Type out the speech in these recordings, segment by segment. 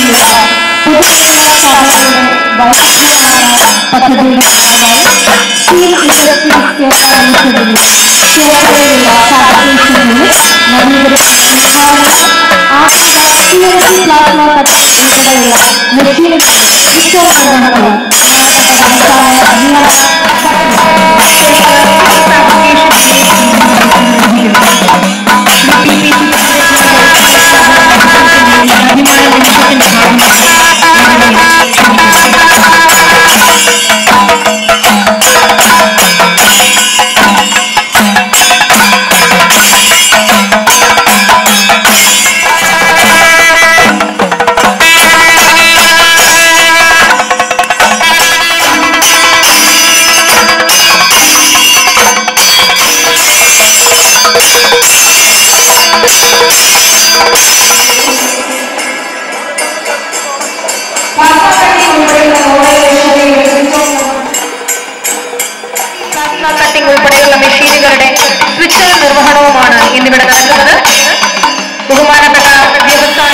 ഉൾപ്പെടെയുള്ള പൊതുമേഖലാ സ്ഥാപനങ്ങളുടെ വൈവിധ്യമായ പദ്ധതിയുടെ ഭാഗമായി സ്റ്റീൽ ഇൻഡസ്ട്രീസ് കേരള ലിമിറ്റഡിന്റെ ചേർത്തലയിലുള്ള ഫാബ്രിക്കേഷൻ യൂണിറ്റ് നവീകരിക്കുന്ന നിർമ്മാണം ആധുനിക പ്ലാസ്മ കട്ടർ ഉൾപ്പെടെയുള്ള മെഷീനുകളുടെ വിശ്വനിർമ്മാണവും ബഹുമാനപ്പെട്ട സംസ്ഥാന നിയമ പ്ലാസ്മ കട്ടിംഗ് ഉൾപ്പെടെയുള്ള മെഷീനുകളുടെ സ്വിച്ചുകൾ നിർവഹണവുമാണ് ഇന്നിവിടെ നടക്കുന്നത് ബഹുമാനപ്പെട്ട വ്യവസായ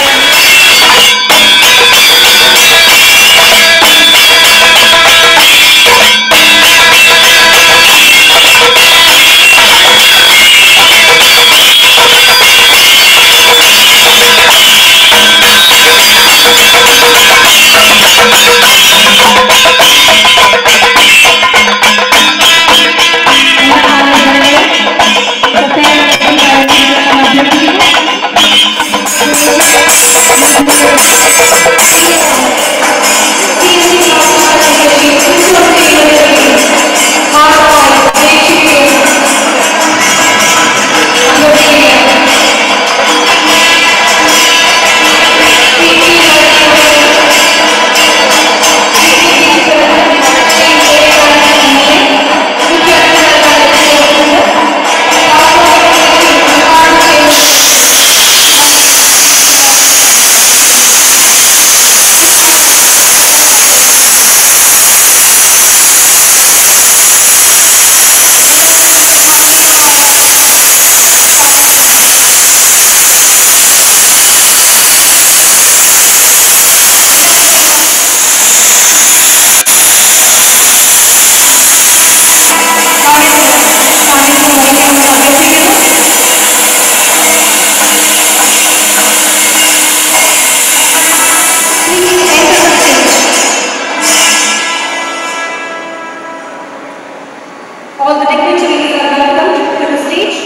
All the dignitaries are welcome to the stage.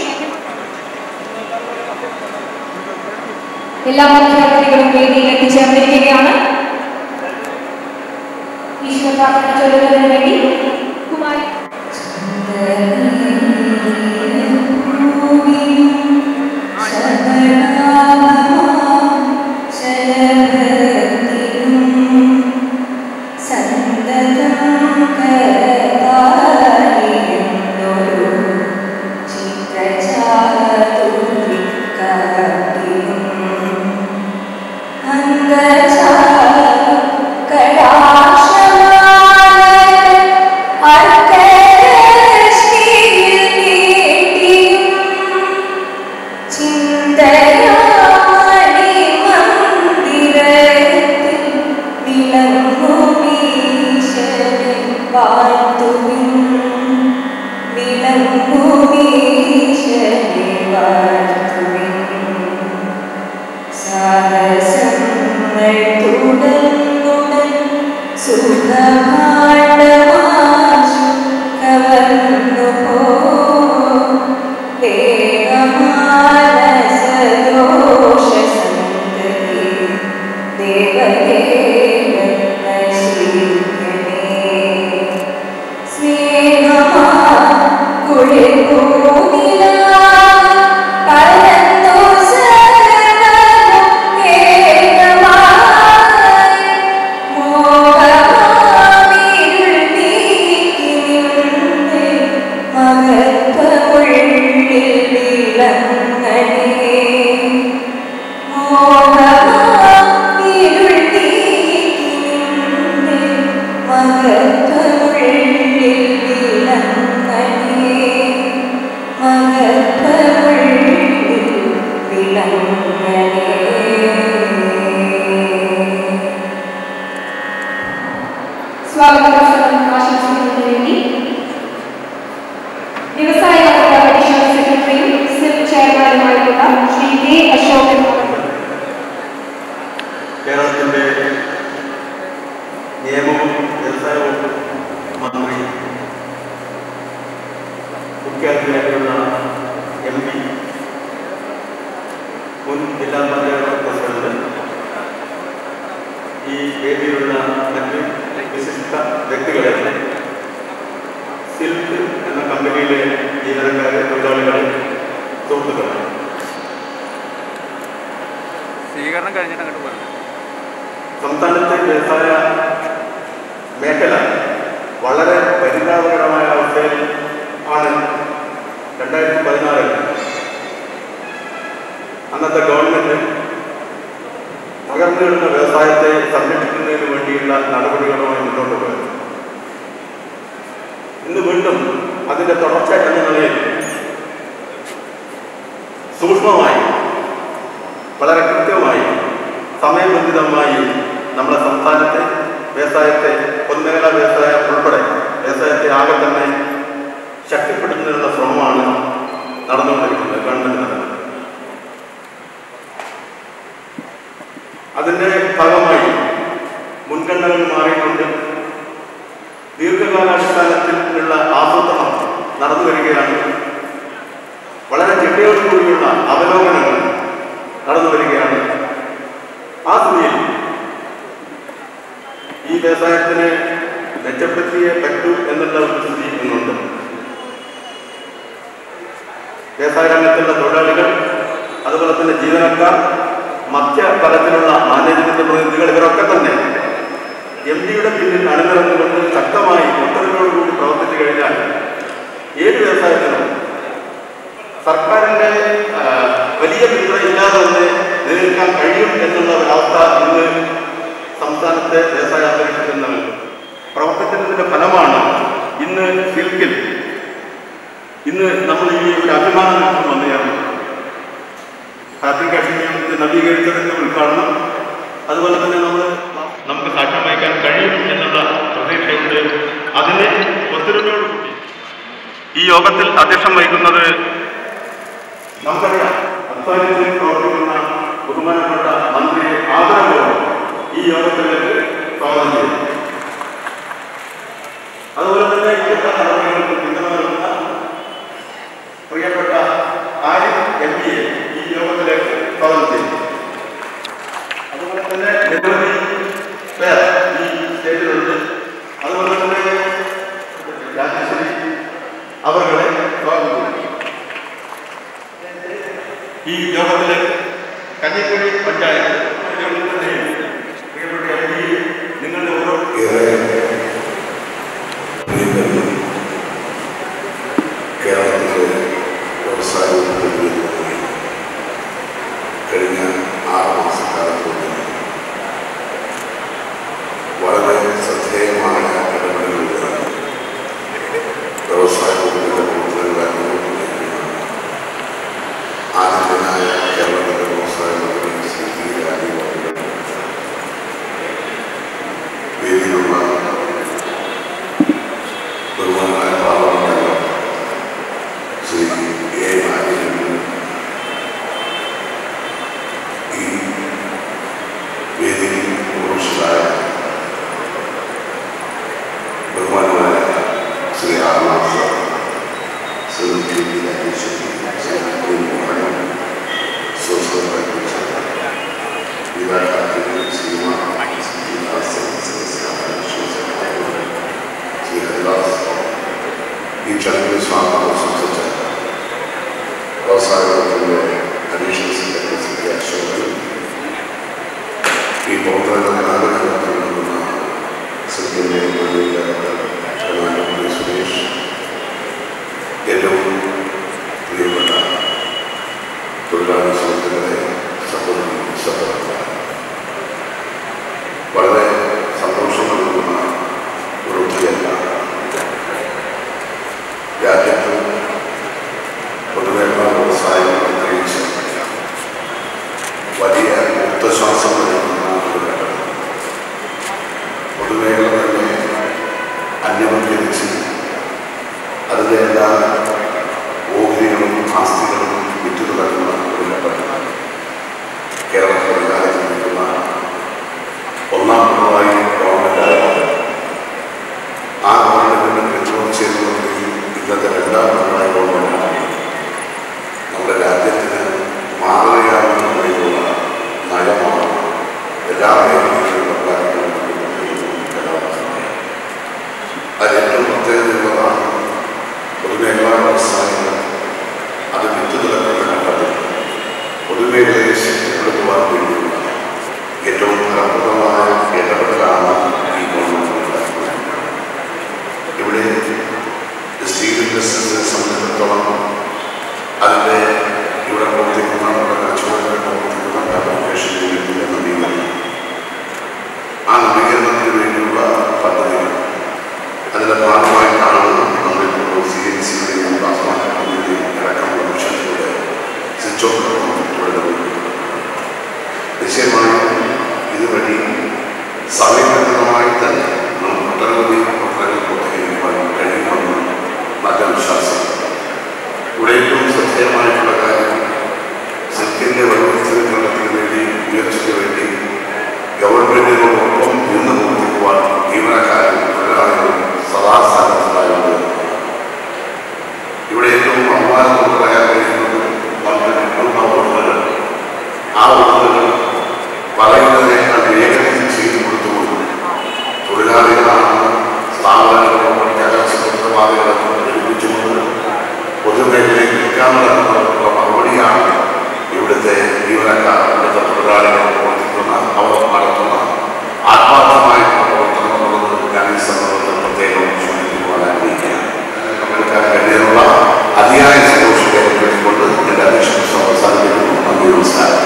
എല്ലാ മുഖ്യാതിഥികളും വേദിയിൽ എത്തിച്ചേർന്നിരിക്കുകയാണ് ഈശ്വര പ്രാർത്ഥന ചൊല്ലുന്നതിന് വേണ്ടി കുമാരി മോഹമാമി കേരളത്തിൻ്റെ നിയമവും വ്യവസായവും മന്ത്രി മുഖ്യാതിഥിയായിട്ടുള്ള എം പി മുൻ ജില്ലാ പഞ്ചായത്ത് പ്രസിഡന്റ് ഈ വേദിയിലുള്ള മറ്റ് വിശിഷ്ട വ്യക്തികളെ സിൽക്ക് എന്ന കമ്പനിയിലെ ജീവനക്കാരെ തൊഴിലാളികളെ സുഹൃത്തുക്കളെ സ്വീകരണം കഴിഞ്ഞിട്ട് അങ്ങോട്ട് പോകാം സംസ്ഥാനത്തെ വ്യവസായ മേഖല വളരെ പരിതാപകരമായ അവസ്ഥയിൽ ആണ് രണ്ടായിരത്തി പതിനാറിൽ അന്നത്തെ ഗവൺമെന്റ് തകർന്നു കിടന്ന വ്യവസായത്തെ സംരക്ഷിക്കുന്നതിന് വേണ്ടിയുള്ള നടപടികളുമായി മുന്നോട്ട് പോയത് ഇന്ന് വീണ്ടും അതിന്റെ തുടർച്ച എന്ന നിലയിൽ സൂക്ഷ്മമായി വളരെ കൃത്യമായി സമയബന്ധിതമായി നമ്മുടെ സംസ്ഥാനത്തെ വ്യവസായത്തെ പൊതുമേഖലാ വ്യവസായം ഉൾപ്പെടെ വ്യവസായത്തെ ആകെ തന്നെ ശക്തിപ്പെടുത്തുന്നതിനുള്ള ശ്രമമാണ് നടന്നുകൊണ്ടിരിക്കുന്നത് ഗവൺമെന്റ് നടത്തുന്നത് അതിന്റെ ഭാഗമായി മുൻഗണനകൾ മാറിയിട്ടുണ്ട് ദീർഘകാലാടിസ്ഥാനത്തിലുള്ള ആസൂത്രണം നടന്നു വരികയാണ് വളരെ ചിട്ടയോടുകൂടിയുള്ള അവലോകനങ്ങൾ നടന്നു വരികയാണ് ആ സ്ഥിതിയിൽ ഈ വ്യവസായത്തിന് മെച്ചപ്പെടുത്തിയേ പറ്റൂ എന്നുള്ള ഒരു സ്ഥിതി ഇന്നുണ്ട് വ്യവസായ രംഗത്തുള്ള തൊഴിലാളികൾ അതുപോലെ തന്നെ ജീവനക്കാർ മധ്യ തലത്തിലുള്ള മാനേജ്മെന്റ് പ്രതിനിധികൾ ഇവരൊക്കെ തന്നെ എം ഡിയുടെ പിന്നിൽ അണിനിറന്നുകൊണ്ട് ശക്തമായി ഒത്തരവോടുകൂടി പ്രവർത്തിച്ചു കഴിഞ്ഞാൽ ഏത് വ്യവസായത്തിനും സർക്കാരിന്റെ ആ, വലിയ പിന്തുണ ഇല്ലാതെ തന്നെ നിലനിൽക്കാൻ കഴിയും എന്നുള്ള ഒരവസ്ഥ ഇന്ന് സംസ്ഥാനത്തെ വ്യവസായ അന്തരീക്ഷത്തിൽ നിലനിൽക്കുന്നത് പ്രവർത്തിക്കുന്നതിന്റെ ഫലമാണ് ഇന്ന് സിൽക്കിൽ ഇന്ന് നമ്മൾ ഈ ഒരു അഭിമാന നിമിഷം വന്നു ചേർന്നത് ഫാബ്രിക്കേഷൻ യൂണിറ്റ് നവീകരിച്ചതിന്റെ ഉദ്ഘാടനം അതുപോലെ തന്നെ നമ്മൾ നമുക്ക് സാക്ഷ്യം വഹിക്കാൻ കഴിയും എന്നുള്ള പ്രതീക്ഷയുണ്ട് അതിനെ ഒത്തൊരുമയോടുകൂടി ഈ യോഗത്തിൽ അധ്യക്ഷം വഹിക്കുന്നത് നമുക്കറിയാം അധ്വാനിച്ച് പ്രവർത്തിക്കുന്ന ബഹുമാനപ്പെട്ട മന്ത്രിയെ ആദരവോടെ ഈ യോഗത്തിലേക്ക് സ്വാഗതം ചെയ്തു അതുപോലെ തന്നെ ഇവിടുത്തെ നടപടികൾക്ക് പിന്തുണ നൽകുന്ന പ്രിയപ്പെട്ട ആരിഫ് എം പിയെ ഈ യോഗത്തിലേക്ക് സ്വാഗതം ചെയ്തു അതുപോലെ തന്നെ നിരവധി പേർ ഈ സ്റ്റേജിലുണ്ട് അതുപോലെ തന്നെ രാജേശ്വരി അവരുടെ സ്വാഗതം ചെയ്തു ഈ യോഗത്തില് കഞ്ഞിക്കുഴി പഞ്ചായത്ത് യോഗത്തിന്റെയും പ്രിയപ്പെട്ട എം പി നിങ്ങളുടെ ഓരോ ഏറെ പ്രിയപ്പെട്ട കേരളത്തിലെ വ്യവസായ ഉദ്യോഗങ്ങളുമായി കഴിഞ്ഞ ആറ് മാസക്കാലത്തോടെ വളരെ ശ്രദ്ധേയമായ ഇടപെടലുകളാണ് വ്യവസായ വകുപ്പിന്റെ പ്രവർത്തനങ്ങൾ അനുഭവപ്പെട്ടിരിക്കുന്നത് ആദ്യനായ കേരളത്തിലെ വ്യവസായ മന്ത്രി ശ്രീ പി രാജീവ് അവരുടെ വേദിയിലുള്ള ബഹുമാനായ പാർലമെന്റ് ശ്രീ എ നാരായണൻ ഈ വേദിയിൽ പുരുഷരായ ബഹുമാനായ Shri Arnath sir Shri T V Rajeshwari Shri Abdul Mohan social പ്രവർത്തകർ വിവാഹത്തിൽ ശ്രീമാൻ ശ്രീ ദാസൻ ശ്രീ ശ്രീ ഹരിദാസ് ഈ ചടങ്ങിൽ സ്വാഗതം സംബന്ധിച്ച വ്യവസായ വകുപ്പിന്റെ അഡീഷണൽ സെക്രട്ടറി ശ്രീ അശോകൻ ഈ പ്രവർത്തനങ്ങൾക്ക് ആഗ്രഹം നൽകുന്ന സിക്കിമിലെ ഡയറക്ടർ സുരേഷ് ഏറ്റവും പ്രിയപ്പെട്ട തൊഴിലാളി സുഹൃത്തുക്കളെ സഹോദരി സഹോദരന്മാരെ വളരെ സന്തോഷം നൽകുന്ന ഒരു ഉദ്യമ രാജ്യത്ത് പൊതുമേഖലാ വ്യവസായം പ്രത്യേകിച്ച് വലിയ മുക്തശ്വാസം നൽകുന്ന ഒരു ഘട്ടം പൊതുമേഖല തന്നെ എല്ലാ മേഖലകളിലുള്ള കാര്യങ്ങളും കലാവസ്ഥയാണ് അതിൽ ഏറ്റവും പ്രത്യേകതയുള്ളതാണ് പൊതുമേഖലാ വ്യവസായങ്ങൾ അത് വിറ്റുനിലക്കുന്ന ഘട്ടത്തിൽ പൊതുമേഖലയെ ശക്തിപ്പെടുത്തുവാൻ വേണ്ടിയുള്ള ഏറ്റവും ഫലപ്രദമായ ഇടപെടലാണ് ഈ ഗവൺമെന്റ് ഉണ്ടാക്കുന്നത് ഇവിടെ സ്റ്റീൽ ഇൻഡസ്ട്രീസിനെ സംബന്ധിച്ചിടത്തോളം അതിൻ്റെ ഇവിടെ പ്രവർത്തിക്കുന്ന നമ്മുടെ കച്ചവടത്തിൽ പ്രവർത്തിക്കുന്ന ഫാബ്രിക്കേഷൻ യൂണിറ്റിൻ്റെ നവീകരണം ആ നവീകരണത്തിന് വേണ്ടിയുള്ള പദ്ധതികൾ അതിൻ്റെ ഭാഗമായിട്ടാണ് നമ്മളിപ്പോൾ സി എൻ സിയുടെയും പ്ലാസ്മ കമ്പനിയുടെയും അടക്കമുള്ള മിഷനുകളുടെ സ്വിച്ച് ഓഫ് തുടരുന്നത് നിശ്ചയമായും ഇതുവഴി സമയബന്ധിതമായി തന്നെ നമുക്ക് ഒട്ടനവധി പ്രവർത്തനങ്ങൾ പൂർത്തീകരിക്കുവാൻ കഴിയുമെന്ന് നല്ല വിശ്വാസം ഇവിടെ ഏറ്റവും ശ്രദ്ധേയമായിട്ടുള്ള കാര്യം സിൽക്കിൻ്റെ വൈവിധ്യവൽക്കരണത്തിന് വേണ്ടി ഉയർച്ചയ്ക്ക് വേണ്ടി ഗവൺമെന്റിനോടൊപ്പം നിന്ന് പ്രവർത്തിക്കുവാൻ ജീവനക്കാരും തൊഴിലാളികളും സദാ സന്നദ്ധരായുണ്ട് ഇവിടെ ഏറ്റവും അഭിമാനത്തോടെ പറയാൻ കഴിയുന്നത് നമുക്ക് കിട്ടുന്ന ഓർഡറുകൾ ആ ഓർഡറുകൾ പറയുന്നതിനേക്കാൾ വേഗത്തിൽ ചെയ്തു കൊടുത്തുകൊണ്ട് തൊഴിലാളികളാണ് സ്ഥാപനങ്ങളോ ചലച്ചിത്രവാദികളോ പ്രകടിപ്പിച്ചുകൊണ്ട് പൊതുമേഖലയിൽ നിൽക്കാൻ നടക്കുന്നവർക്കുള്ള മറുപടിയാണ് ഇവിടുത്തെ ജീവനക്കാർ ഇവിടുത്തെ തൊഴിലാളികൾ പ്രവർത്തിക്കുന്ന അവർ നടത്തുന്ന ആത്മാർത്ഥമായിട്ടുള്ള പ്രവർത്തനം എന്നുള്ളത് ഞാൻ ഈ സന്ദർഭത്തിൽ പ്രത്യേകം സൂചിപ്പിക്കുവാൻ ആഗ്രഹിക്കുകയാണ് പങ്കെടുക്കാൻ കഴിയാനുള്ള അതിയായ സന്തോഷത്തെ പങ്കെടുത്തുകൊണ്ട് എൻ്റെ അധ്യക്ഷ പ്രസംഗം അവസാനിപ്പിക്കുന്നു നന്ദി നമസ്കാരം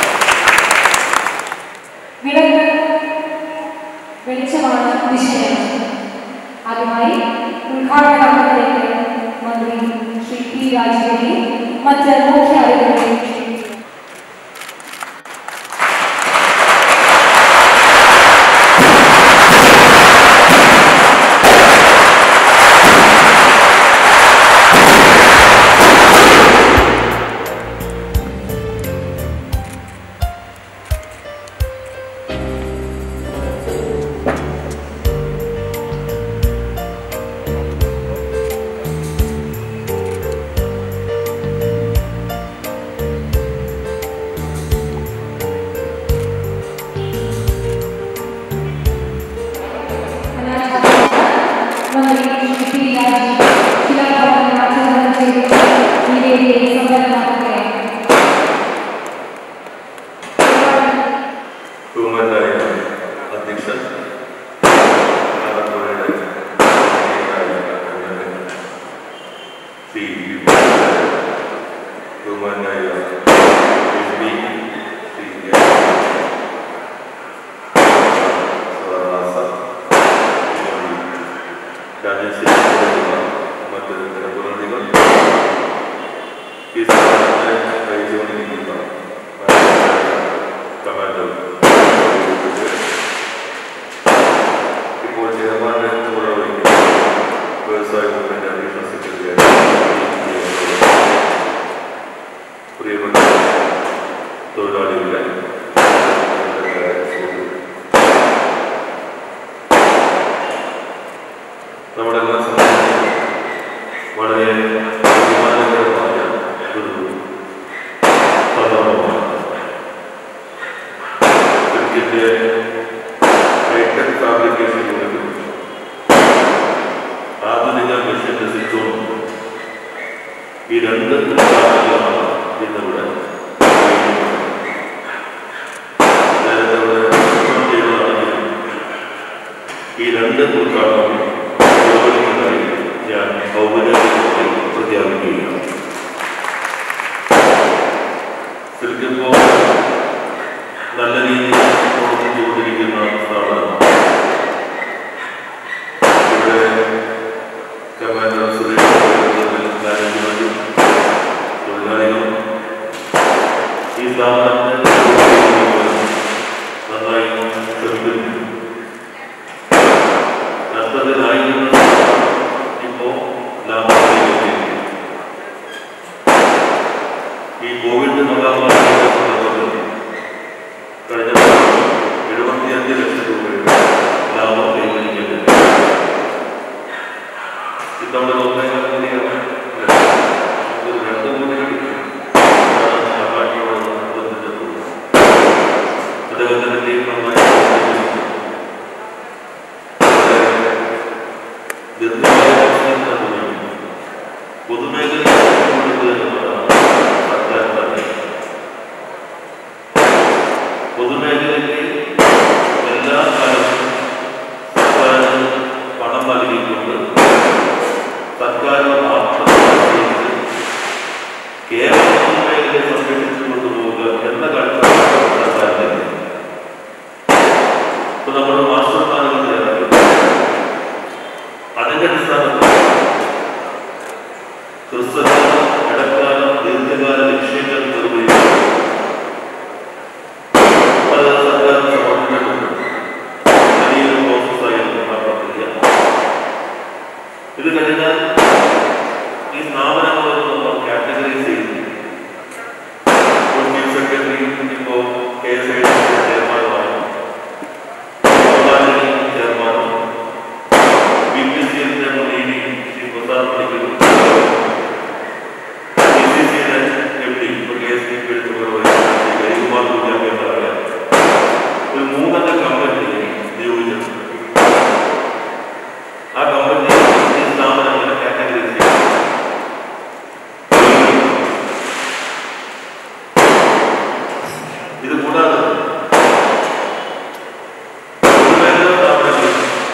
വിളകൾ വെളിച്ചമാണ് വിഷയം ആദ്യമായി ഉദ്ഘാടന കർമ്മത്തിലേക്ക് മന്ത്രി ശ്രീ പി രാജീവിനെയും മറ്റ് മുഖ്യ അതിഥികളെയും ക്ഷണിക്കുന്നു. മന്ത്രി ശ്രീ പി രാജീവ് ശിലാഭവനം ആചരണം ചെയ്ത് ഈ വേദിയെ സമ്പന്നമാക്കുകയാണ് ബഹുമാനായ അധ്യക്ഷൻ ആലപ്പുഴയുടെ ശ്രീ ബഹുമാനായ എം പി ശ്രീ രാജേശ്വരി മറ്റ് ജനപ്രതിനിധികൾ ഈ സ്ഥാനത്തെ വഹിച്ചുകൊണ്ടിരിക്കുന്ന കമാൻഡർ ഇപ്പോൾ ചെയർമാന്റെ കൂടെ വഹിക്കുന്ന വ്യവസായ വകുപ്പിന്റെ അഡീഷണൽ സെക്രട്ടറി പ്രിയപ്പെട്ട തൊഴിലാളികളെ നമ്മുടെ എല്ലാ സംബന്ധിച്ചും വളരെ അഭിമാനകരമായ ഒരു സന്ദർഭമാണ് ക്രിക്കറ്റിന്റെ ഹൈടെക് ഫാബ്രിക്കേഷൻ യൂണിറ്റും ആധുനിക മെഷീന്റെ സിസ്റ്റവും ഈ രണ്ട് ഉദാഹരണങ്ങളാണ് ഇന്നിവിടെ നേരത്തെ ഇവിടെ ഉദ്ഘാടനം ചെയ്തതാണെങ്കിലും ഈ രണ്ട് ഉദ്ഘാടനവും പുരോഗമിക്കുന്നതായി ഞാൻ ഔപചാരികമായി പ്രഖ്യാപിക്കുകയാണ് സിൽക്കിപ്പോ നല്ല രീതിയിൽ പ്രവർത്തിച്ചുകൊണ്ടിരിക്കുന്ന സ്ഥാപനമാണ് ഇവിടെ കമാൻഡർ സുരേഷ് മാനേജ്മെന്റും തൊഴിലാളികളും ഈ സ്ഥാപനത്തെ നന്നായി ശ്രമിക്കുന്നു നഷ്ടത്തിലായിരുന്നു ഇപ്പോൾ ലാഭം മൂന്നംഗ കമ്പനിയെ നിയോഗിച്ചിട്ടുണ്ട് ആ കമ്പനി ഈ സ്ഥാപനങ്ങളെ കാറ്റഗറൈസ് ചെയ്യും ഇത് കൂടാതെ പൊതുമേഖലാ സ്ഥാപനങ്ങൾ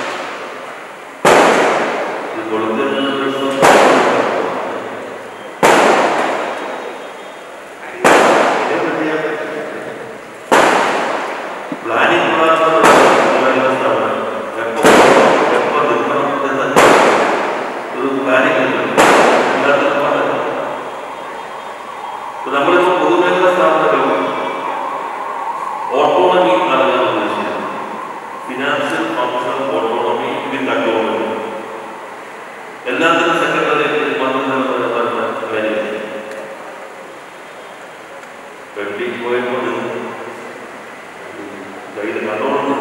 ഇത് കൊടുക്കുന്ന ദിവസം പ്ലാനിംഗ് പൊതുമേഖലാ സ്ഥാപനം എപ്പോൾ എപ്പോൾ നിൽക്കണം എന്ന് ഒരു പ്ലാനിംഗ് ഉണ്ട് എല്ലാത്തിനും പാടില്ല ഇപ്പൊ നമ്മളിപ്പോ പൊതുമേഖലാ സ്ഥാപനങ്ങൾ ഓട്ടോണമി നൽകാൻ ഉദ്ദേശിക്കുന്നത് financial functional autonomy with account എല്ലാത്തിനും സെക്രട്ടറി വന്നിട്ടുള്ള കാര്യം വെട്ടി പോയപ്പോൾ കയ്യിൽ കണ്ടോളുന്നു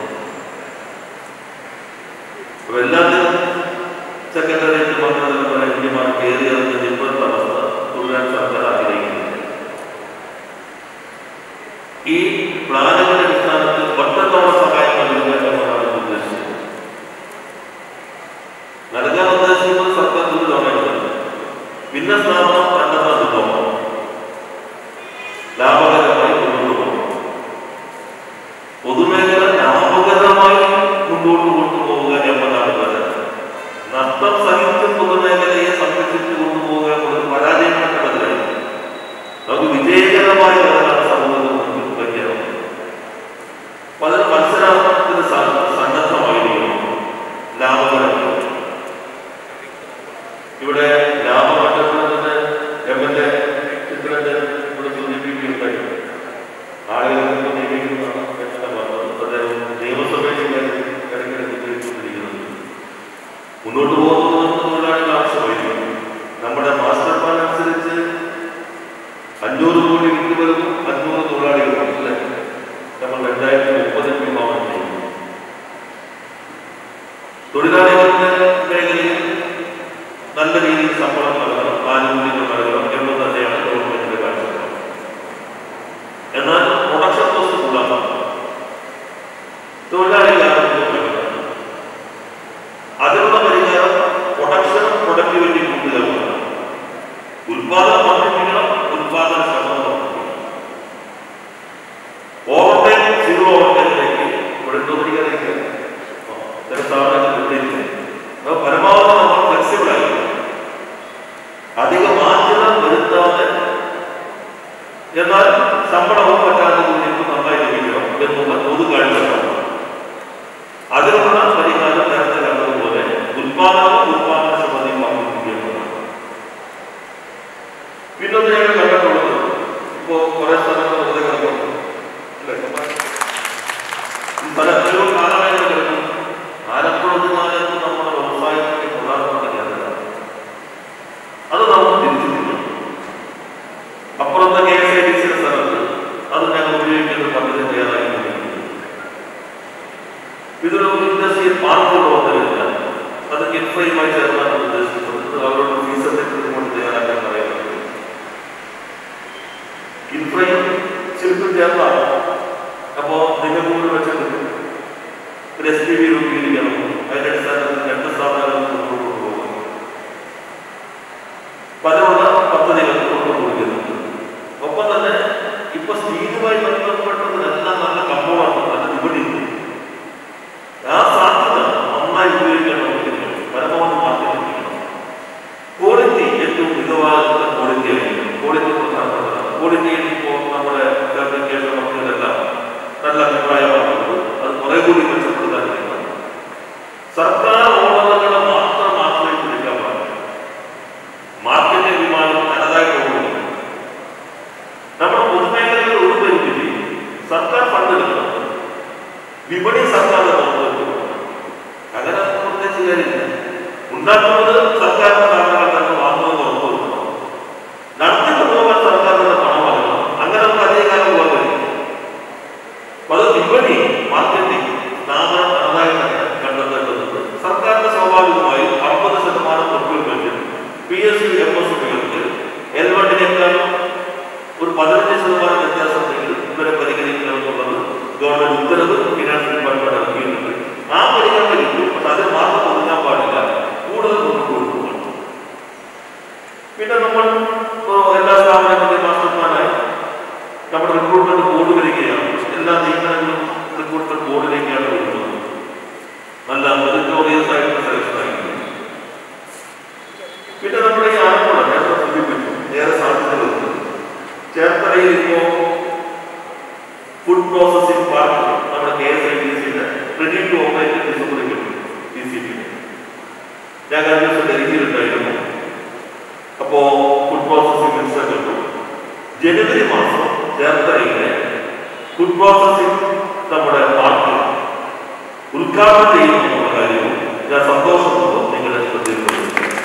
അപ്പൊ എല്ലാത്തിനും സെക്രട്ടറിയേറ്റ് മന്ത്രിമാർ ഇന്ത്യമാർ കയറി ഇറങ്ങുന്ന ഇപ്പോഴത്തെ അവസ്ഥ തുടരാൻ സർക്കാർ ആഗ്രഹിക്കുന്നില്ല ഈ പ്ലാനുകളുടെ അടിസ്ഥാനത്തിൽ ഒറ്റത്തോളം സഹായം നൽകുക എന്നതാണ് ഉദ്ദേശിച്ചത് നൽകാൻ ഉദ്ദേശിക്കുന്നത് സർക്കാർ ഒരു തവണയുണ്ട് ഭിന്ന സ്ഥാപനം കണ്ടെത്താൻ നിൽക്കണം ലാഭകരമായി മുന്നോട്ട് പോകണം പൊതുമേഖല ലാഭകരമായി മുന്നോട്ട് കൊണ്ടുപോവുക എന്നതാണ് പ്രധാനം നഷ്ടം സഹിച്ച് പൊതുമേഖലയെ സംരക്ഷിച്ചു കൊണ്ടുപോവുക എന്നത് പരാജയപ്പെട്ടതിനായി നമുക്ക് വിജയകരമായ നിലനിലാണ് സമൂഹത്തിൽ മുന്നിൽ വയ്ക്കണം അപ്പൊ അതിന് മത്സരാർത്ഥത്തിന് സന്നദ്ധമായിരിക്കണം ലാഭകരമായി ഇവിടെ ലാഭമറ്റത്തിന് എം എൽ എ ചിത്രന്റെ ഇവിടെ സൂചിപ്പിക്കുകയുണ്ടായി ആളുകളെ നിയമിക്കുന്നതാണ് എന്ന് പറഞ്ഞത് അദ്ദേഹം നിയമസഭയിൽ ഇടയ്ക്കിടയ്ക്ക് ഉപയോഗിച്ചുകൊണ്ടിരിക്കുന്നത് മുന്നോട്ട് പോകുന്നത് നമുക്ക് തൊഴിലാളികൾ ആവശ്യമായിരിക്കും നമ്മുടെ മാസ്റ്റർ പ്ലാൻ അനുസരിച്ച് അഞ്ഞൂറ് കോടി വ്യക്തികൾക്കും അഞ്ഞൂറ് തൊഴിലാളികൾക്കും അല്ലേ നമ്മൾ രണ്ടായിരത്തി മുപ്പതിൽ വിഭാവനം ചെയ്യും തൊഴിലാളികളുടെ മേഖലയിൽ നല്ല രീതിയിൽ ശമ്പളം നൽകണം ആനുകൂല്യങ്ങൾ നൽകണം എന്ന് തന്നെയാണ് ഗവൺമെന്റിന്റെ കാഴ്ചപ്പാട് എന്നാൽ പ്രൊഡക്ഷൻ കോസ്റ്റ് കൂടാൻ തൊഴിലാളികളാണ് അതിനുള്ള പരിഹാരം പ്രൊഡക്ഷനും പ്രൊഡക്ടിവിറ്റി കൂടുതലാണ് ഉൽപാദനം വർദ്ധിപ്പിക്കണം ഉൽപാദന ശ്രമം വർദ്ധിപ്പിക്കണം ഓവർടൈം സീറോ ഓവർടൈമിലേക്ക് ഇവിടെ തോന്നിക്കാതിരിക്കുക ചില സ്ഥാപനങ്ങൾ കിട്ടിയില്ല അപ്പോൾ പരമാവധി നമ്മൾ ഫ്ലെക്സിബിൾ ആയി അധിക മാറ്റങ്ങൾ വരുത്താതെ എന്നാൽ ശമ്പളവും പറ്റാതെ നിങ്ങൾക്ക് നന്നായി ലഭിക്കണം എന്നുള്ള പൊതു കാഴ്ചപ്പാട് അതിനുള്ള പരിഹാരം നേരത്തെ കണ്ടതുപോലെ ഉൽപാദനവും ഉൽപാദനക്ഷമതയും വർദ്ധിപ്പിക്കുന്നതാണ് പിന്നൊന്ന് ഞങ്ങൾ കണ്ടിട്ടുള്ളത് ഇപ്പോ കുറെ സ്ഥലങ്ങൾ വെറുതെ കിടക്കുന്നു അല്ലേ ഈ സ്ഥലത്തിലോ കാലമായി കിടക്കുന്നു ആലപ്പുഴ കാലത്ത് നമ്മുടെ വ്യവസായത്തിന്റെ പ്രധാനപ്പെട്ട കേന്ദ്രമാണ് അത് നമുക്ക് തിരിച്ചിട്ടില്ല അപ്പുറത്തെ കെ എസ് ഐ ഡി സിയുടെ സ്ഥലത്ത് അത് ഞങ്ങൾ ഉപയോഗിക്കുന്ന പദ്ധതി തയ്യാറാക്കിക്കൊണ്ടിരിക്കുന്നു ഇതൊരു ഇൻഡസ്ട്രിയൽ പാർക്കുകൾ വന്നില്ല അത് കിൻഫ്രയുമായി ചേർന്നാണ് ഉദ്ദേശിക്കുന്നത് അവരോട് ഫീസ് എന്തെങ്കിലും കൊണ്ട് തയ്യാറാക്കാൻ പറയുന്നത് കിൻഫ്രയും ശില്പം ചേർന്നാണ് അപ്പോ നിങ്ങൾക്ക് കൂടി വെച്ചിട്ട് ഒരു എസ് പി വി രൂപീകരിക്കണം അതിന്റെ അടിസ്ഥാനത്തിൽ രണ്ട് സ്ഥാപനങ്ങൾ മുന്നോട്ട് കൊണ്ടുപോകും പലമുള്ള പദ്ധതികൾ കൊണ്ടുപോകുന്നുണ്ട് ഒപ്പം തന്നെ ഇപ്പൊ സ്റ്റീലുമായി ബന്ധപ്പെട്ടതിനെല്ലാം നല്ല കമ്പോളാണ് നല്ല വിപണിയുണ്ട് ആ സാധ്യത നന്നായി ഉപയോഗിക്കണമെങ്കിൽ പരമാവധി മാറ്റിയിരിക്കണം ക്വാളിറ്റി ഏറ്റവും മികവാകുന്ന ക്വാളിറ്റി ആയിരിക്കും ക്വാളിറ്റി പ്രധാനപ്പെട്ടതാണ് ക്വാളിറ്റിയിൽ ഇപ്പോൾ നമ്മുടെ ഫാബ്രിക്കേഷൻ വർക്കുകളെല്ലാം നല്ല അഭിപ്രായമാണ് അത് കുറെ കൂടി മെച്ചപ്പെടുത്താനിരിക്കണം സർക്കാർ ഓർഡറുകളെ മാത്രം ആശ്രയിച്ചിരിക്കാൻ പാടില്ല മാർക്കറ്റ് വിമാനം തനതായിട്ട് ഓടുന്നു നമ്മുടെ പൊതുമേഖലയിൽ ഒരു പരിമിതി സർക്കാർ ഫണ്ട് കിട്ടണം വിപണി സർക്കാർ നോക്കുന്നു അങ്ങനെ പ്രത്യേകിച്ച് കാര്യമില്ല ഉണ്ടാക്കുന്നത് സർക്കാരിന്റെ സ്ഥാപനങ്ങൾ തന്നെ വാങ്ങുന്നത് ഉറപ്പുവരുത്തണം നടത്തി കൊണ്ടുപോകാൻ സർക്കാരിന്റെ പണം വാങ്ങണം അങ്ങനെ നമുക്ക് അധികകാലം പോകാൻ കഴിയും അപ്പൊ അത് വിപണി മാർക്കറ്റിംഗ് സ്ഥാപനം തനതായി തന്നെ കണ്ടെത്തേണ്ടതുണ്ട് സർക്കാരിന്റെ സ്വാഭാവികമായും അമ്പത് ശതമാനം procurement P S U M S ഉപയോഗിച്ച് എൽ വണ്ണിനേക്കാളും ഒരു പതിനഞ്ച് ശതമാനം വ്യത്യാസം ഉണ്ടെങ്കിൽ ഇവരെ പരിഹരിക്കണം എന്നുള്ളത് ഗവൺമെന്റ് ഉത്തരവ് ഉത്തരവ് ഫിനാൻസ് ഡിപ്പാർട്ട്മെന്റ് ഇറക്കിയിട്ടുണ്ട് ആ പരിഗണന കിട്ടും പക്ഷെ അതിൽ മാത്രം ഒതുങ്ങാൻ പാടില്ല കൂടുതൽ മുന്നോട്ട് കൊണ്ടുപോകണം പിന്നെ നമ്മൾ ഇപ്പോ എല്ലാ സ്ഥാപനങ്ങളുടെയും മാസ്റ്റർ പ്ലാനായി നമ്മുടെ റിക്രൂട്ട്മെന്റ് ബോർഡ് വരികയാണ് എല്ലാ നിയമനങ്ങളും റിക്രൂട്ട്മെന്റ് ബോർഡിലേക്കാണ് വരുന്നത് നല്ല മെറിറ്റോറിയസ് ആയിട്ടുള്ള സെലക്ഷൻ ആയിരിക്കും പിന്നെ നമ്മുടെ ഈ ആലപ്പുഴ നേരത്തെ സൂചിപ്പിച്ചു ഏറെ സാധ്യതകളുണ്ട് ചേർത്തലയിൽ ഇപ്പോ ഫുഡ് പ്രോസസിംഗ് പാർക്ക് നമ്മുടെ കെ എസ് ഐ ഡി സിയുടെ റെഡി ടു ഓപ്പറേറ്റ് ഡിസംബറിൽ ഡി സി പി ഞാൻ കഴിഞ്ഞ ദിവസം ഡൽഹിയിലുണ്ടായിരുന്നു അപ്പോ ഫുഡ് പ്രോസസിംഗ് മിനിസ്റ്റർ കണ്ടു ജനുവരി മാസം ചേർത്തലയിലെ ഫുഡ് പ്രോസസിംഗ് നമ്മുടെ പാർക്ക് ഉദ്ഘാടനം ചെയ്യുന്നുള്ള കാര്യവും ഞാൻ സന്തോഷപൂർവ്വം നിങ്ങളുടെ ശ്രദ്ധയിൽപ്പെടുന്നു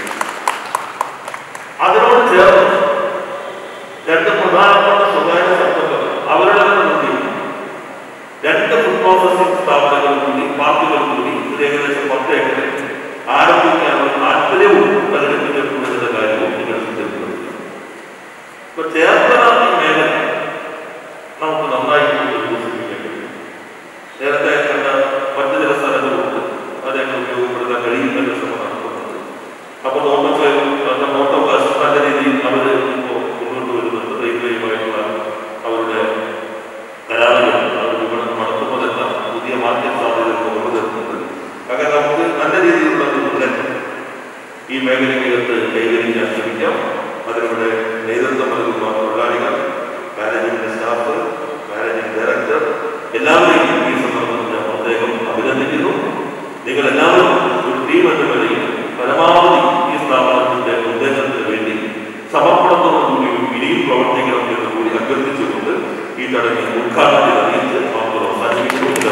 അതിനോട് ചേർന്ന് രണ്ട് പ്രധാനപ്പെട്ട സ്വകാര്യ സംഘടനകൾ അവരുടെ തന്നെ മുന്നിൽ രണ്ട് ഫുഡ് പ്രോസസിംഗ് സ്ഥാപനങ്ങൾ കൂടി പാർട്ടികൾ കൂടി ഇത് ഏകദേശം പത്ത് ഏക്കറിൽ ആരംഭിക്കാനുള്ള താല്പര്യവും പ്രകടിപ്പിക്കപ്പെടുന്ന കാര്യവും നിങ്ങൾ ശ്രദ്ധയിൽപ്പെടുത്തുക ഇപ്പൊ ചേർത്തല ഈ മേഖല നമുക്ക് നന്നായി വികസിപ്പിക്കാൻ കഴിയും നേരത്തെ കണ്ട മറ്റു ചില സ്ഥലങ്ങളുണ്ട് അത് ഞങ്ങൾ ഉപയോഗപ്പെടുത്താൻ കഴിയുന്ന ശ്രമം നടത്തുന്നുണ്ട് അപ്പൊ നോട്ടൊക്കെ നോട്ടൊക്കെ നല്ല രീതിയിൽ അവർ ഇപ്പോൾ മുന്നോട്ട് വരുന്നുണ്ട് റെയിൽവേയുമായിട്ടുള്ള അവരുടെ കരാറുകൾ അവർ വിപണനം നടത്തുന്നതെല്ലാം പുതിയ മാർക്കറ്റ് സാധ്യതകൾ തുറന്നു തരുന്നുണ്ട് അങ്ങനെ നമുക്ക് നല്ല രീതിയിലുള്ള ഒരു മുന്നേറ്റം ഈ മേഖലയ്ക്കകത്ത് കൈവരിക്കാൻ ശ്രമിക്കാം അതിലൂടെ നേതൃത്വം നൽകുന്ന തൊഴിലാളികൾ മാനേജ്മെന്റ് സ്റ്റാഫ് മാനേജിംഗ് ഡയറക്ടർ എല്ലാവരെയും ഈ സന്ദർഭത്തിൽ ഞാൻ പ്രത്യേകം അഭിനന്ദിക്കുന്നു നിങ്ങൾ എല്ലാവരും ഒരു ടീം എന്ന നിലയിൽ പരമാവധി ഈ സ്ഥാപനത്തിന്റെ ഉദ്ദേശത്തിന് വേണ്ടി സമർപ്പണത്തോടുകൂടി ഇനിയും പ്രവർത്തിക്കണം എന്ന് കൂടി അഭ്യർത്ഥിച്ചുകൊണ്ട് ഈ ചടങ്ങിൽ ഉദ്ഘാടനത്തിൽ അറിയിച്ച് നമുക്ക് അവസാനിപ്പിക്കുന്നു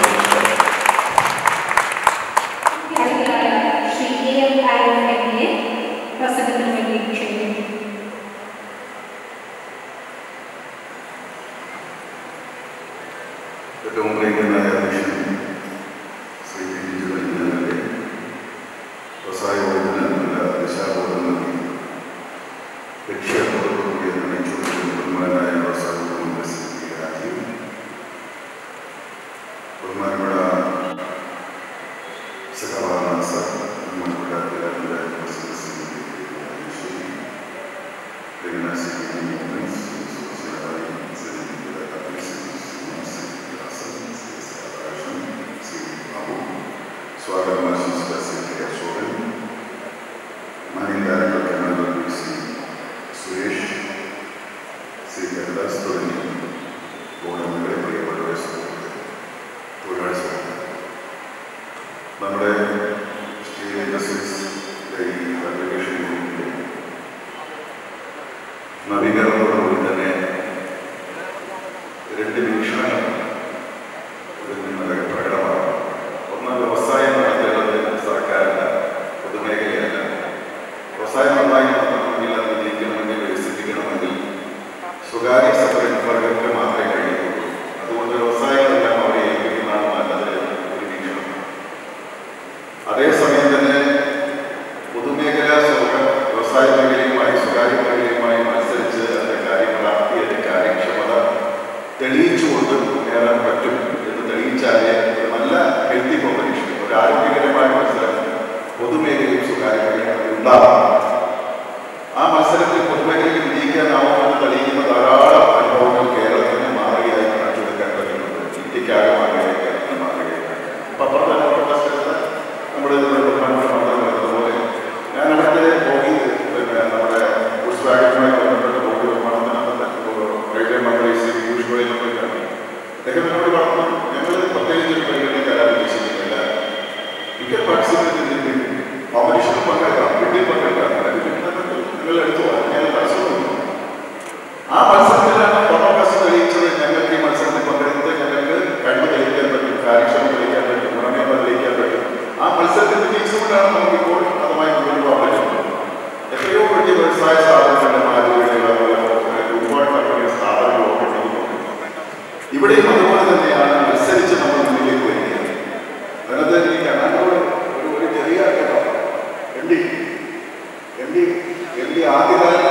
അടുത്തതായി Shri A M Aaron M A പ്രസംഗത്തിന് വേണ്ടി ക്ഷണിക്കുന്നു ഏറ്റവും പ്രിയങ്കരനായ അധ്യക്ഷൻ ശ്രീ പി ജി ജോലിക്കാരുടെ വ്യവസായ വകുപ്പിന് നല്ല ദിശാബോധം നൽകി ലക്ഷ്യത്തോടുകൂടി നയിച്ചുകൊണ്ടിരുന്ന ബഹുമാനായ വ്യവസായ വകുപ്പ് മന്ത്രി ശ്രീ കെ രാജീവ് ബഹുമാനപ്പെട്ട സഖാവാന സർ ബഹുമാനപ്പെട്ട കേരളത്തിലെ പ്രസിഡന്റ് ശ്രീ ശ്രീ പ്രിയങ്കര ശ്രീ പ്രിൻസ് ശ്രീ സ്വാഗതം ആശംസിച്ച Shri K Ashokan managing director commander P C Suresh Shri Haridas തുടങ്ങി ബോർഡംഗങ്ങളെ പ്രിയപ്പെട്ടവരെ സുഹൃത്തുക്കളെ തൊഴിലാളി സുഹൃത്തുക്കളെ നമ്മുടെ സ്റ്റീൽ ഇൻഡസ്ട്രീസിലെ ഈ ഫാബ്രിക്കേഷൻ യൂണിറ്റിൻ്റെ നവീകരണത്തോടുകൂടി തന്നെ രണ്ട് വീക്ഷണങ്ങൾ ഇതിൽ നിന്ന് വളരെ പ്രകടമാണ് ഒന്ന് വ്യവസായം നടത്തേണ്ടത് സർക്കാരല്ല പൊതുമേഖലയല്ല വ്യവസായം നന്നായി നടത്തണമെങ്കിൽ അത് വിജയിക്കണമെങ്കിൽ വികസിപ്പിക്കണമെങ്കിൽ സ്വകാര്യ സംരംഭകർക്ക് മാത്രമേ കഴിയുള്ളൂ അതുകൊണ്ട് വ്യവസായങ്ങളെല്ലാം അവരെ ഏൽപ്പിക്കുന്നതാണ് നല്ലത് എന്ന് ഒരു വീക്ഷണം അതേസമയം തന്നെ പൊതുമേഖല സ്വകാര്യ വ്യവസായ മേഖലയുമായി സ്വകാര്യ മേഖലയുമായി മത്സരിച്ച് അതിന്റെ കാര്യപ്രാപ്തി അതിന്റെ കാര്യക്ഷമത തെളിയിച്ചുകൊണ്ട് മുന്നേറാൻ പറ്റും എന്ന് തെളിയിച്ചാലേ ഒരു നല്ല ഹെൽത്തി കോമ്പറ്റീഷൻ ഒരു ആരോഗ്യകരമായ മത്സരം പൊതുമേഖലയും സ്വകാര്യ മേഖലയും ഉണ്ടാകും ആ മത്സരത്തിൽ പൊതുമേഖലയ്ക്ക് വിജയിക്കാനാവുമെന്ന് തെളിയിക്കുന്ന ധാരാളം അനുഭവങ്ങൾ കേരളത്തിന് മാതൃകയായി കാണിച്ചെടുക്കാൻ പറ്റുന്നുണ്ട് ഇന്ത്യക്കാകെ മാതൃകയായി കേരളത്തിന് മാതൃകയായി പത്രം തന്നെ പ്രകാശിച്ചത് നമ്മുടെ ഇവിടെ ബഹുമാനപ്പെട്ട മന്ത്രി പറഞ്ഞതുപോലെ ഞാൻ അവിടുത്തെ ബോഗി പിന്നെ നമ്മുടെ പുഷ് വാഗനുമായി ബന്ധപ്പെട്ട ബോഗി നിർമ്മാണത്തിന് റെയിൽവേ മന്ത്രി ശ്രീ പീയൂഷ് ഗോയലിനെ പോയി കണ്ടു അദ്ദേഹം എന്നോട് പറഞ്ഞു ഞങ്ങൾ പ്രത്യേകിച്ച് ഒരു പരിഗണന തരാൻ ഉദ്ദേശിക്കുന്നില്ല യു കെ പാർട്ടിസിപ്പേറ്റ് ഇൻ കോമ്പറ്റീഷനിൽ പങ്കെടുക്കാം വീട്ടിൽ പങ്കെടുക്കാം നിങ്ങൾ എടുത്തു ഞാൻ തടസ്സമൊന്നുമില്ല ആ മത്സരത്തിലാണ് പത്താം തെളിയിച്ചത് ഞങ്ങൾക്ക് ഈ മത്സരത്തിൽ പങ്കെടുത്ത് ഞങ്ങൾക്ക് കഴിവ് തെളിയിക്കാൻ പറ്റും കാര്യക്ഷമത തെളിയിക്കാൻ പറ്റും ഗുണമേന്മ തെളിയിക്കാൻ പറ്റും ആ മത്സരത്തിൽ വിജയിച്ചുകൊണ്ടാണ് നമുക്ക് ഇപ്പോൾ അതുമായി മുന്നോട്ട് പോകാൻ പറ്റുന്നത് എത്രയോ വലിയ വ്യവസായ സ്ഥാപനങ്ങളുടെ മാതൃകകൾ അതുപോലെ ഒരുപാട് കമ്പനി സ്ഥാപനങ്ങൾ ഓപ്പൺ ചെയ്യുന്നുണ്ട് ഇവിടെയും അതുപോലെ തന്നെയാണ് മത്സരിച്ച് നമ്മൾ മുന്നിലേക്ക് വരികയാണ് അതിനകത്ത് ഈ കർണാടക ഒരു ഒരു ചെറിയ കേട്ടോ M D M D M D ആദ്യകാല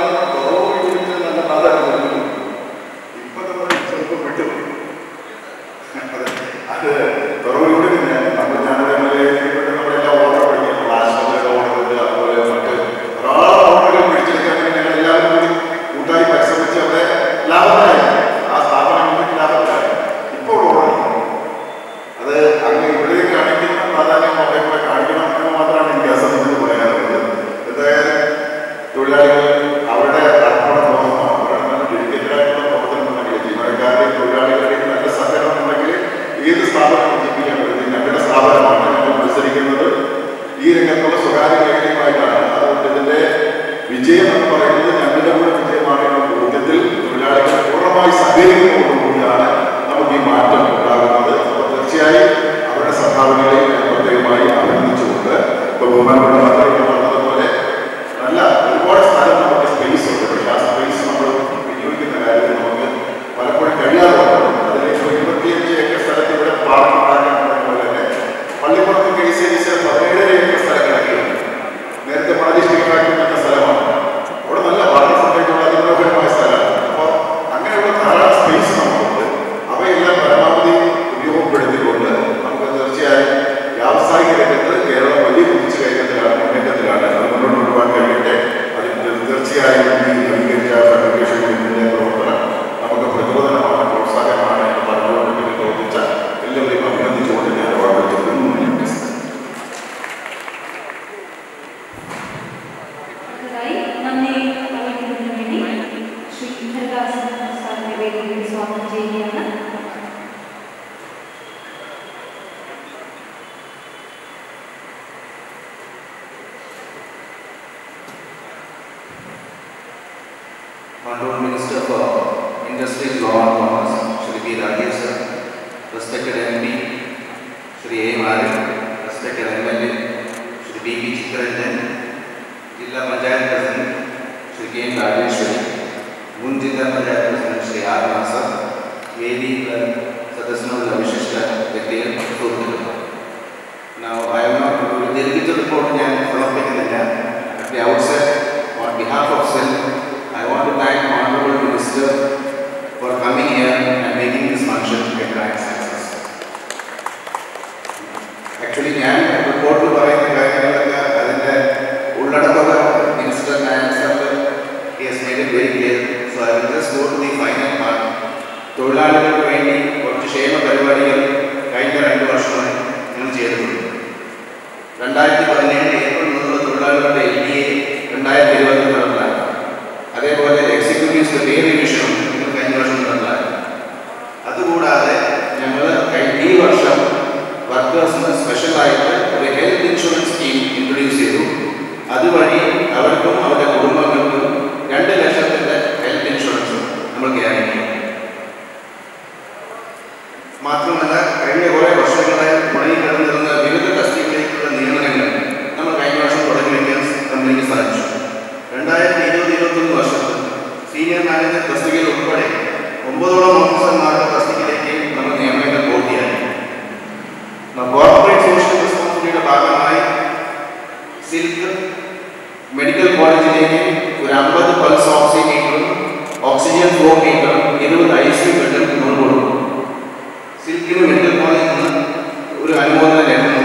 അത് തുറവിലൂടെ തന്നെ നമ്മൾ ഞാനിവിടെ എം എൽ എ നമ്മളെല്ലാം ഓർഡർ പഠിക്കും ആശുപത്രിയുടെ ഓർഡറുണ്ട് അതുപോലെ മറ്റ് ധാരാളം ഓർഡറുകൾ പിടിച്ചെടുക്കാൻ വേണ്ടി ഞങ്ങൾ എല്ലാവരും കൂടി കൂട്ടായി പരിശ്രമിച്ച് അവിടെ ലാഭത്തിലായി ആ സ്ഥാപനങ്ങൾക്ക് ലാഭത്തിലായി ഇപ്പോൾ ഓർഡർ അത് അങ്ങ് ഇവിടെ കാണിക്കുന്ന പ്രാധാന്യം അവിടെ കൂടെ കാണിക്കണം എന്ന് മാത്രമാണ് എനിക്ക് അസംബന്ധിച്ച് പറയാനുള്ളത് എന്തായാലും തൊഴിലാളികൾ അവരുടെ അർപ്പണ ബോധമോ അവരുടെ നല്ല ഡെഡിക്കേറ്റഡ് ആയിട്ടുള്ള പ്രവർത്തനം ഉണ്ടെങ്കിൽ ജീവനക്കാരുടെയും തൊഴിലാളികളുടെയും നല്ല സഹകരണം ഉണ്ടെങ്കിൽ ഏത് സ്ഥാപനം വിജയിപ്പിക്കാൻ പറ്റും ഞങ്ങളുടെ സ്ഥാപനമാണ് ഞങ്ങൾ മത്സരിക്കുന്നത് ഈ രംഗത്തുള്ള സ്വകാര്യ മേഖലയുമായിട്ടാണ് അതുകൊണ്ട് ഇതിന്റെ വിജയം എന്ന് പറയുന്നത് ഞങ്ങളുടെ കൂടെ വിജയമാണ് എന്ന ബോധ്യത്തിൽ തൊഴിലാളികൾ പൂർണ്ണമായി സഹകരിക്കുന്നതോടുകൂടിയാണ് നമുക്ക് ഈ മാറ്റം ഉണ്ടാകുന്നത് അപ്പോൾ തീർച്ചയായും അവരുടെ സംഭാവനകളെയും ഞാൻ പ്രത്യേകമായി അഭിനന്ദിച്ചുകൊണ്ട് ഇപ്പോൾ ബഹുമാനപ്പെട്ട മന്ത്രി പറഞ്ഞതുപോലെ നല്ല ഒരുപാട് സ്ഥലം നമുക്ക് സ്പേസ് ഉണ്ട് പക്ഷേ ആ സ്പേസ് നമ്മൾ വിനിയോഗിക്കുന്ന കാര്യത്തിൽ നമുക്ക് പലപ്പോഴും കഴിയാറുണ്ട് അതിലേക്ക് ഇരുപത്തിയഞ്ച് ഏക്കർ സ്ഥലത്ത് ഇവിടെ പാർക്ക് ഉണ്ടാക്കാൻ പറഞ്ഞ പോലെ തന്നെ പള്ളിപ്പുറത്ത് കേസ് ഏകദേശം പതിനേഴര ഏക്കർ സ്ഥലം കിടക്കുകയുണ്ട് നേരത്തെ പണജി സ്റ്റീൽ ഫാക്ടറി എന്ന സ്ഥലമാണ് അവിടെ നല്ല വാട്ടർ ഫ്രണ്ടേജുള്ള അതിമനോഹരമായ സ്ഥലമാണ് അപ്പോൾ അങ്ങനെയുള്ള ധാരാളം സ്പേസ് നമുക്കുണ്ട് അവയെല്ലാം പരമാവധി ഉപയോഗപ്പെടുത്തിക്കൊണ്ട് നമുക്ക് തീർച്ചയായും വ്യാവസായിക രംഗത്ത് കേരളം വലിയ കുതിച്ചു കയറ്റത്തിലാണ് മുന്നേറ്റത്തിലാണ് അത് മുന്നോട്ട് കൊണ്ടുപോകാൻ കഴിയട്ടെ അതിന് തീർച്ചയായും ഈ നവീകരിച്ച ഫെഡറേഷൻ യൂണിയന്റെ പ്രവർത്തനം നമുക്ക് പ്രചോദനമാണ് പ്രോത്സാഹനമാണ് എന്ന് പറഞ്ഞുകൊണ്ട് പിന്നെ പ്രവർത്തിച്ച എല്ലാവരെയും അഭിനന്ദിച്ചുകൊണ്ട് ഞാൻ വാർത്ത ചോദിക്കുന്നു അടുത്തതായി നന്ദി അറിയിക്കുന്നതിന് വേണ്ടി ശ്രീ ഹരിദാസ് സാറിനെ വേദിയിൽ സ്വാഗതം ചെയ്യുകയാണ് Honorable Minister for Industries, Law and Commerce, Shri B. Rajesh sir, respected MP, Shri A. Marik, respected MLA, Shri B. P. Chittaranjan, Jilla Panchayat President, Shri K. M. Rajeshwari, മുൻ ജില്ലാ പഞ്ചായത്ത് പ്രസിഡന്റ് ശ്രീ ആർ നാസർ വേദിയിൽ സദസ്സിനുള്ള വിശിഷ്ട വ്യക്തികൾ സുഹൃത്തുക്കൾ Now, I am not ഒരു ദീർഘിച്ച report ഞാൻ സമർപ്പിക്കുന്നില്ല At the outset, on behalf of SEL, I want to thank Honorable Minister for coming here and making this function a grand success. Actually, ഞാൻ റിപ്പോർട്ടിൽ പറയുന്ന കാര്യങ്ങളൊക്കെ അതിൻ്റെ ഉള്ളടക്കം മിനിസ്റ്റർ ആൻസറിൽ he has made it very clear. So I will just go to the final part. തൊഴിലാളികൾക്ക് വേണ്ടി കുറച്ച് ക്ഷേമ പരിപാടികൾ കഴിഞ്ഞ രണ്ട് വർഷമായി ഞങ്ങൾ ചെയ്തിട്ടുണ്ട് രണ്ടായിരത്തി പതിനേഴ് ഏപ്രിൽ മുതലുള്ള തൊഴിലാളികളുടെ എൽ ഡി എ രണ്ടായിരത്തി ഇരുപത്തി നടപ്പിലാക്കി അതേപോലെ എക്സിക്യൂട്ടീവ്സ് പേ റിവിഷനും ഞങ്ങൾ കഴിഞ്ഞ വർഷം നടപ്പിലാക്കി അതുകൂടാതെ ഞങ്ങൾ കഴിഞ്ഞ ഈ വർഷം വർക്കേഴ്സിന് സ്പെഷ്യലായിട്ട് ഒരു ഹെൽത്ത് ഇൻഷുറൻസ് സ്കീം ഇൻട്രൊഡ്യൂസ് ചെയ്തു അതുവഴി അവർക്കും അവരുടെ കുടുംബങ്ങൾക്കും രണ്ട് ലക്ഷത്തിൻ്റെ ഹെൽത്ത് ഇൻഷുറൻസ് നമ്മൾ ഗ്യാരണ്ടി ചെയ്യും മാത്രമല്ല കഴിഞ്ഞ കുറേ വർഷങ്ങളായി മുടങ്ങി കിടന്നിരുന്ന വിവിധ തസ്തികളിലേക്കുള്ള നിയമനങ്ങൾ നമ്മൾ കഴിഞ്ഞ വർഷം തുടങ്ങി വയ്ക്കാൻ കമ്പനിക്ക് സാധിച്ചു രണ്ടായിരത്തി ഇരുപത് ഇരുപത്തൊന്ന് വർഷത്തിൽ സീനിയർ മാനേജർ തസ്തികയിൽ ഉൾപ്പെടെ ഒമ്പതോളം ഓഫീസർമാരുടെ തസ്തികയിലേക്ക് നമ്മൾ നിയമനങ്ങൾ പൂർത്തിയാക്കി കോർപ്പറേറ്റ് സോഷ്യൽ റെസ്പോൺസിബിലിറ്റിയുടെ ഭാഗമായി സിൽക്ക് മെഡിക്കൽ കോളേജിലേക്ക് ഒരു അമ്പത് പൾസ് ഓക്സിമീറ്ററും ഓക്സിജൻ ഫ്ലോ മീറ്ററും ഇരുപത് ഐ സി ബെഡും നമ്മൾ കൊടുക്കും സിൽക്കിന് മെഡിക്കൽ കോളേജിൽ നിന്ന് ഒരു അനുമോദന ലേഖനം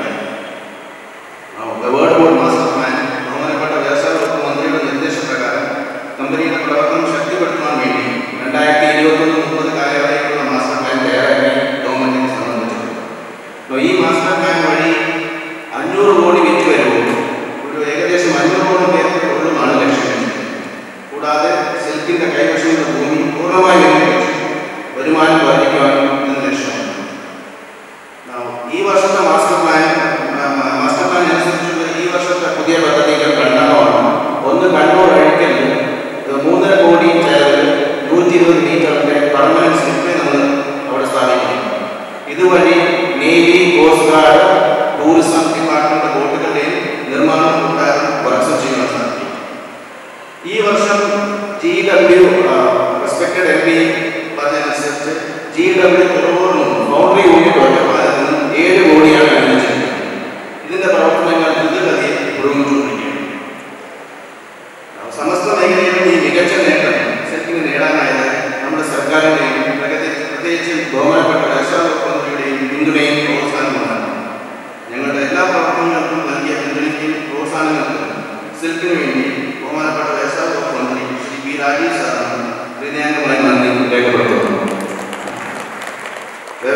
വേർഡ് ബോർഡ് മാസ്റ്റർ പ്ലാൻ ബഹുമാനപ്പെട്ട വ്യവസായ വകുപ്പ് മന്ത്രിയുടെ നിർദ്ദേശപ്രകാരം കമ്പനിയുടെ പ്രവർത്തനം ശക്തിപ്പെടുത്താൻ വേണ്ടി രണ്ടായിരത്തി ഇരുപത്തൊന്ന് മുപ്പത് കാലയളവിലുള്ള മാസ്റ്റർ പ്ലാൻ തയ്യാറാക്കി ഗവൺമെന്റിന് സമർപ്പിച്ചിട്ടുണ്ട് അപ്പോൾ ഈ മാസ്റ്റർ പ്ലാൻ വഴി അഞ്ഞൂറ് കോടി വിറ്റ് വരുമ്പോൾ ഒരു ഏകദേശം അഞ്ഞൂറോളം പേർക്ക് തൊഴിലുമാണ് ലക്ഷ്യം വെച്ചത്. കൂടാതെ സിൽക്കിന്റെ കൈവശമുള്ള ഭൂമി പൂർണ്ണമായി വിനിയോഗിച്ചു വരുമാനം വർദ്ധിക്കുവാനും എന്ന ലക്ഷ്യമാണ് Now, ഈ വർഷത്തെ മാസ്റ്റർ പ്ലാൻ ആ, മാ- മാസ്റ്റർ പ്ലാൻ അനുസരിച്ചുള്ള ഈ വർഷത്തെ പുതിയ പദ്ധതികൾ രണ്ടെണ്ണമാണ് ഒന്ന് കണ്ണൂർ അഴിക്കലിൽ ഇത് മൂന്നര കോടി ചെലവിൽ നൂറ്റി ഇരുപത് മീറ്ററിന്റെ പെർമനന്റ് സ്ലിപ്പ് നമ്മൾ അവിടെ സ്ഥാപിക്കുന്നു ഇതുവഴി navy coast guard tourism department ബോട്ടുകളുടെയും നിർമ്മാണം ഉണ്ടാകും വർക്ക്സ് ചെയ്യാൻ സാധിക്കും ഈ വർഷം G W respected M P പറഞ്ഞതനുസരിച്ച് ജി ഡബ്ല്യു കുറവൂറിനും ബൗണ്ടറി യൂണിറ്റ് ഒറ്റപ്പാലത്തിൽ നിന്നും ഏഴ് കോടിയാണ് അനുവദിച്ചിരിക്കുന്നത് ഇതിന്റെ പ്രവർത്തനങ്ങൾ ദ്രുതഗതിയിൽ പുരോഗമിച്ചുകൊണ്ടിരിക്കുകയാണ് സമസ്ത മേഖലയിലും ഈ മികച്ച നേട്ടം സെറ്റിന് നേടാനായത് നമ്മുടെ സർക്കാരിൻ്റെയും പ്രത്യേകിച്ച് ബഹുമാനപ്പെട്ട വ്യവസായ വകുപ്പ് മന്ത്രിയുടെയും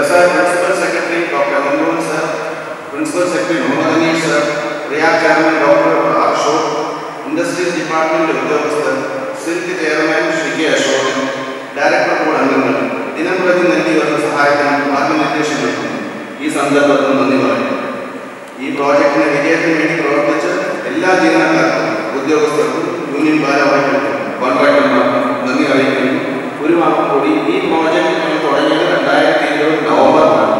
വ്യവസായ principal secretary doctor Amanmohan sir principal secretary Muhammad Aneesh sir റിയാ ചെയർമാൻ ഡോക്ടർ ആർ ഷോ ഇൻഡസ്ട്രീസ് ഡിപ്പാർട്ട്മെന്റ് ഉദ്യോഗസ്ഥർ silk chairman Shri K Ashokan director board അംഗങ്ങൾ ദിനം പ്രതി നൽകി വരുന്ന സഹായത്തിനും മാർഗനിർദ്ദേശങ്ങൾക്കും ഈ സന്ദർഭത്തിൽ നന്ദി പറയുന്നു ഈ പ്രോജക്റ്റിന്റെ വിജയത്തിന് വേണ്ടി പ്രവർത്തിച്ച എല്ലാ ജീവനക്കാർക്കും ഉദ്യോഗസ്ഥർക്കും യൂണിയൻ ഭാരവാഹികൾക്കും കോൺട്രാക്ടർമാർക്കും നന്ദി അറിയിക്കുന്നു ഒരു വാക്ക് കൂടി ഈ പ്രോജക്റ്റ് ഞങ്ങൾ തുടങ്ങിയത് രണ്ടായിരത്തി ഇരുപത് നവംബറിലാണ്